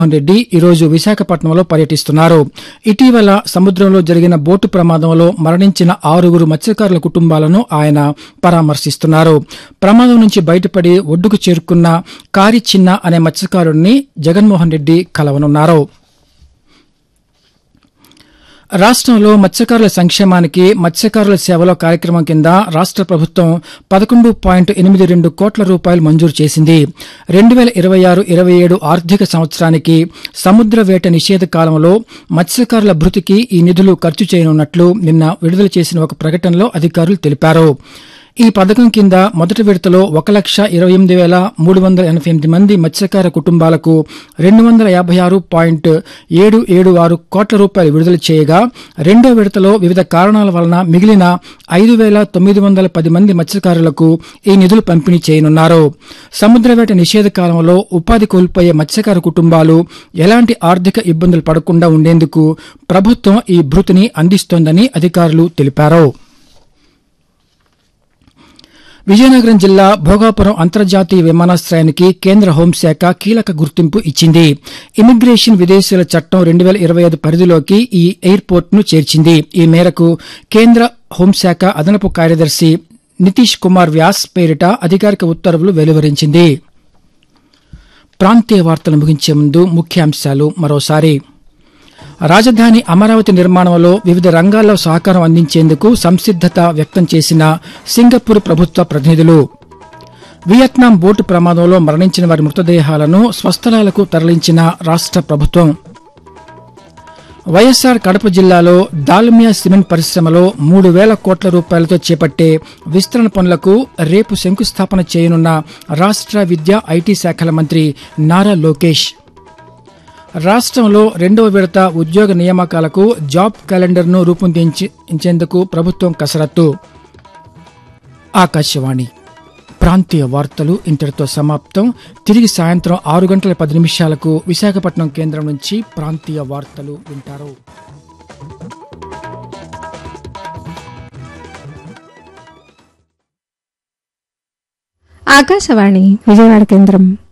జగన్మోహన్ రెడ్డి ఈరోజు విశాఖపట్నంలో పర్యటిస్తున్నారు ఇటీవల సముద్రంలో జరిగిన బోటు ప్రమాదంలో మరణించిన ఆరుగురు మత్స్యకారుల కుటుంబాలను ఆయన పరామర్శిస్తున్నారు ప్రమాదం నుంచి బయటపడి ఒడ్డుకు చేరుకున్న కారి చిన్న అనే మత్స్యకారుడిని జగన్మోహన్ రెడ్డి కలవనున్నారు రాష్ట్రంలో మత్స్యకారుల సంక్షేమానికి మత్స్యకారుల సేవలో కార్యక్రమం కింద రాష్ట్ర ప్రభుత్వం పదకొండు పాయింట్ ఎనిమిది రెండు కోట్ల రూపాయలు మంజూరు చేసింది రెండు వేల ఇరవై ఆరు ఇరవై ఏడు ఆర్థిక సంవత్సరానికి సముద్ర వేట నిషేధ కాలంలో మత్స్యకారుల భృతికి ఈ నిధులు ఖర్చు చేయనున్నట్లు నిన్న విడుదల చేసిన ఒక ప్రకటనలో అధికారులు తెలిపారు ఈ పథకం కింద మొదటి విడతలో ఒక లక్ష ఇరవై ఎనిమిది వేల మూడు వందల ఎనభై ఎనిమిది మంది మత్స్యకార కుటుంబాలకు రెండు వందల యాభై ఆరు పాయింట్ ఏడు ఏడు ఆరు కోట్ల రూపాయలు విడుదల చేయగా రెండో విడతలో వివిధ కారణాల వలన మిగిలిన ఐదు వేల తొమ్మిది వందల పది మంది మత్స్యకారులకు ఈ నిధులు పంపిణీ చేయనున్నారు సముద్రవేట నిషేధ కాలంలో ఉపాధి కోల్పోయే మత్స్యకార కుటుంబాలు ఎలాంటి ఆర్థిక ఇబ్బందులు పడకుండా ఉండేందుకు ప్రభుత్వం ఈ భృతిని అందిస్తోందని అధికారులు తెలిపారు విజయనగరం జిల్లా భోగాపురం అంతర్జాతీయ విమానాశ్రయానికి కేంద్ర హోంశాఖ కీలక గుర్తింపు ఇచ్చింది ఇమిగ్రేషన్ విదేశీయుల చట్టం రెండు వేల ఇరవై ఐదు పరిధిలోకి ఈ ఎయిర్పోర్ట్ ను చేర్చింది ఈ మేరకు కేంద్ర హోంశాఖ అదనపు కార్యదర్శి నితీష్ కుమార్ వ్యాస్ పేరిట అధికారిక ఉత్తర్వులు వెలువరించింది ప్రాంతీయ వార్తలు ముగించే ముందు ముఖ్యాంశాలు మరోసారి రాజధాని అమరావతి నిర్మాణంలో వివిధ రంగాల్లో సహకారం అందించేందుకు సంసిద్దత వ్యక్తం చేసిన సింగపూర్ ప్రభుత్వ ప్రతినిధులు వియత్నాం బోటు ప్రమాదంలో మరణించిన వారి మృతదేహాలను స్వస్థలాలకు తరలించిన రాష్ట ప్రభుత్వం వైఎస్సార్ కడప జిల్లాలో దాల్మియా సిమెంట్ పరిశ్రమలో మూడు వేల కోట్ల రూపాయలతో చేపట్టే విస్తరణ పనులకు రేపు శంకుస్థాపన చేయనున్న రాష్ట విద్యా ఐటీ శాఖల మంత్రి నారా లోకేష్ రాష్ట్రంలో రెండవ విడత ఉద్యోగ నియామకాలకు జాబ్ క్యాలెండర్ను రూపొందించేందుకు ప్రభుత్వం కసరత్తు ఆకాశవాణి ప్రాంతీయ వార్తలు ఇంతటితో సమాప్తం తిరిగి సాయంత్రం ఆరు గంటల పది నిమిషాలకు విశాఖపట్నం కేంద్రం నుంచి ప్రాంతీయ వార్తలు వింటారు ఆకాశవాణి విజయవాడ కేంద్రం